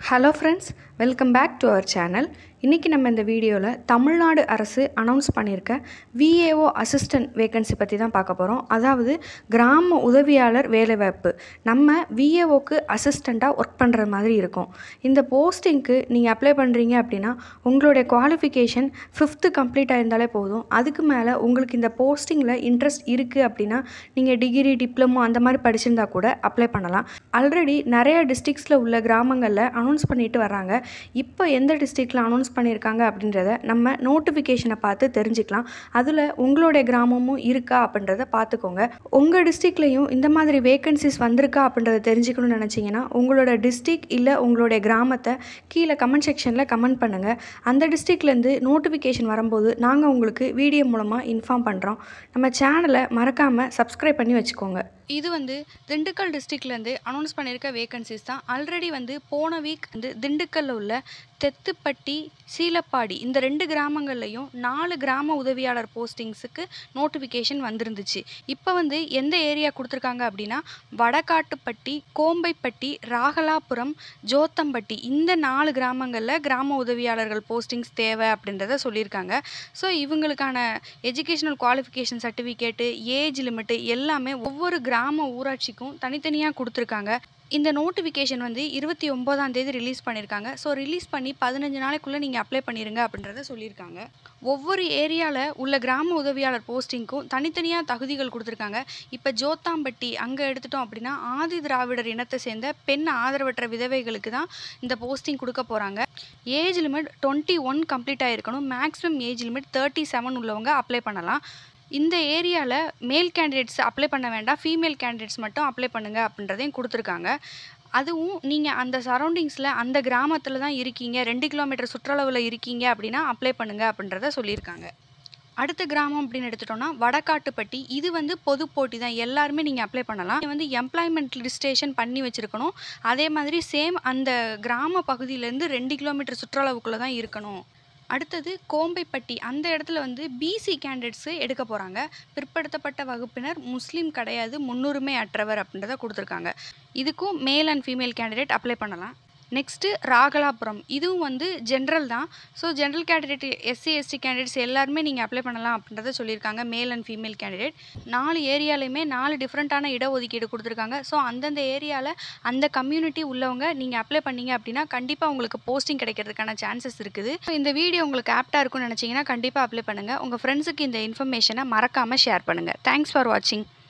hello friends welcome back to our channel இன்றைக்கி நம்ம இந்த வீடியோவில் தமிழ்நாடு அரசு அனௌன்ஸ் பண்ணியிருக்க விஏஓ அசிஸ்டன்ட் வேகன்சி பற்றி தான் பார்க்க போகிறோம் அதாவது கிராம உதவியாளர் வேலைவாய்ப்பு நம்ம விஏஓக்கு அசிஸ்டண்ட்டாக ஒர்க் பண்ணுற மாதிரி இருக்கும் இந்த போஸ்டிங்க்கு நீங்கள் அப்ளை பண்ணுறீங்க அப்படின்னா உங்களுடைய குவாலிஃபிகேஷன் ஃபிஃப்த்து கம்ப்ளீட் ஆயிருந்தாலே போதும் அதுக்கு மேலே உங்களுக்கு இந்த போஸ்டிங்கில் இன்ட்ரெஸ்ட் இருக்குது அப்படின்னா நீங்கள் டிகிரி டிப்ளமோ அந்த மாதிரி படிச்சிருந்தா கூட அப்ளை பண்ணலாம் ஆல்ரெடி நிறைய டிஸ்ட்ரிக்ஸில் உள்ள கிராமங்களில் அனௌன்ஸ் பண்ணிட்டு வராங்க இப்போ எந்த டிஸ்ட்ரிக்டில் அனௌன்ஸ் பண்ணியிருக்காங்க அப்படின்றத நம்ம நோட்டிஃபிகேஷனை பார்த்து தெரிஞ்சுக்கலாம் அதில் உங்களுடைய கிராமமும் இருக்கா அப்படின்றத பார்த்துக்கோங்க உங்கள் டிஸ்ட்ரிக்ட்லேயும் இந்த மாதிரி வேகன்சிஸ் வந்திருக்கா அப்படின்றத தெரிஞ்சுக்கணும்னு நினச்சிங்கன்னா உங்களோட டிஸ்ட்ரிக் இல்லை உங்களுடைய கிராமத்தை கீழே கமெண்ட் செக்ஷனில் கமெண்ட் பண்ணுங்கள் அந்த டிஸ்ட்ரிக்ட்லேருந்து நோட்டிஃபிகேஷன் வரும்போது நாங்கள் உங்களுக்கு வீடியோ மூலமாக இன்ஃபார்ம் பண்ணுறோம் நம்ம சேனலை மறக்காமல் சப்ஸ்கிரைப் பண்ணி வச்சுக்கோங்க இது வந்து திண்டுக்கல் டிஸ்ட்ரிக்ட்லேருந்து அனௌன்ஸ் பண்ணியிருக்க வேகன்சிஸ் தான் ஆல்ரெடி வந்து போன வீக் வந்து திண்டுக்கல்லில் உள்ள தெத்துப்பட்டி சீலப்பாடி இந்த ரெண்டு கிராமங்கள்லையும் நாலு கிராம உதவியாளர் போஸ்டிங்ஸுக்கு நோட்டிஃபிகேஷன் வந்திருந்துச்சு இப்போ வந்து எந்த ஏரியா கொடுத்துருக்காங்க அப்படின்னா வடகாட்டுப்பட்டி கோம்பைப்பட்டி ராகலாபுரம் ஜோத்தம்பட்டி இந்த நாலு கிராமங்களில் கிராம உதவியாளர்கள் போஸ்டிங்ஸ் தேவை அப்படின்றத சொல்லியிருக்காங்க ஸோ இவங்களுக்கான educational qualification certificate age limit எல்லாமே ஒவ்வொரு கிராம ஊராட்சிக்கும் தனித்தனியாக கொடுத்துருக்காங்க இந்த நோட்டிஃபிகேஷன் வந்து இருபத்தி ஒம்போதாம் தேதி ரிலீஸ் பண்ணியிருக்காங்க ஸோ ரிலீஸ் பண்ணி பதினஞ்சு நாளைக்குள்ளே நீங்கள் அப்ளை பண்ணிடுங்க அப்படின்றத சொல்லியிருக்காங்க ஒவ்வொரு ஏரியாவில் உள்ள கிராம உதவியாளர் போஸ்டிங்க்கும் தனித்தனியாக தகுதிகள் கொடுத்துருக்காங்க இப்போ ஜோத்தாம்பட்டி அங்கே எடுத்துட்டோம் அப்படின்னா ஆதி திராவிடர் இனத்தை சேர்ந்த பெண் ஆதரவற்ற விதவைகளுக்கு தான் இந்த போஸ்டிங் கொடுக்க போகிறாங்க age limit twenty one complete ஆகிருக்கணும் maximum age limit thirty seven உள்ளவங்க அப்ளை பண்ணலாம் இந்த ஏரியாவில் மேல் கேண்டிடேட்ஸ் அப்ளை பண்ண வேண்டாம் ஃபீமேல் கேண்டிடேட்ஸ் மட்டும் அப்ளை பண்ணுங்கள் அப்படின்றதையும் கொடுத்துருக்காங்க அதுவும் நீங்கள் அந்த சரௌண்டிங்ஸில் அந்த கிராமத்தில் தான் இருக்கீங்க ரெண்டு கிலோமீட்டர் சுற்றளவில் இருக்கீங்க அப்படின்னா அப்ளை பண்ணுங்கள் அப்படின்றத சொல்லியிருக்காங்க அடுத்த கிராமம் அப்படின்னு எடுத்துட்டோம்னா வடகாட்டுப்பட்டி இது வந்து பொது போட்டி தான் எல்லாருமே நீங்கள் அப்ளை பண்ணலாம் இது வந்து எம்ப்ளாய்மெண்ட் ரிஜிஸ்ட்ரேஷன் பண்ணி வச்சுருக்கணும் அதே மாதிரி சேம் அந்த கிராம பகுதியிலேருந்து ரெண்டு கிலோமீட்டர் சுற்றளவுக்குள்ளே தான் இருக்கணும் அடுத்தது கோம்பைப்பட்டி அந்த இடத்துல வந்து பிசி கேண்டிடேட்ஸு எடுக்க போகிறாங்க பிற்படுத்தப்பட்ட வகுப்பினர் முஸ்லீம் கிடையாது முன்னுரிமை அற்றவர் அப்படின்றத கொடுத்துருக்காங்க இதுக்கும் male and female candidate apply பண்ணலாம் நெக்ஸ்ட்டு ராகலாபுரம் இதுவும் வந்து ஜென்ரல் தான் so general candidate SC ST candidates எல்லாருமே நீங்கள் அப்ளை பண்ணலாம் அப்படின்றத சொல்லியிருக்காங்க மேல் அண்ட் ஃபீமேல் கேண்டிடேட் நாலு ஏரியாலையுமே நாலு டிஃப்ரெண்ட்டான இடஒதுக்கீடு கொடுத்துருக்காங்க ஸோ அந்தந்த ஏரியாவில் அந்த கம்யூனிட்டி உள்ளவங்க நீங்கள் அப்ளை பண்ணீங்க அப்படின்னா கண்டிப்பாக உங்களுக்கு போஸ்டிங் கிடைக்கிறதுக்கான சான்சஸ் இருக்குது ஸோ இந்த வீடியோ உங்களுக்கு ஆப்டாக இருக்கும்னு நினச்சிங்கன்னா கண்டிப்பாக அப்ளை பண்ணுங்கள் உங்கள் ஃப்ரெண்ட்ஸுக்கு இந்த இன்ஃபர்மேஷனை மறக்காமல் ஷேர் பண்ணுங்கள் தேங்க்ஸ் ஃபார் வாட்சிங்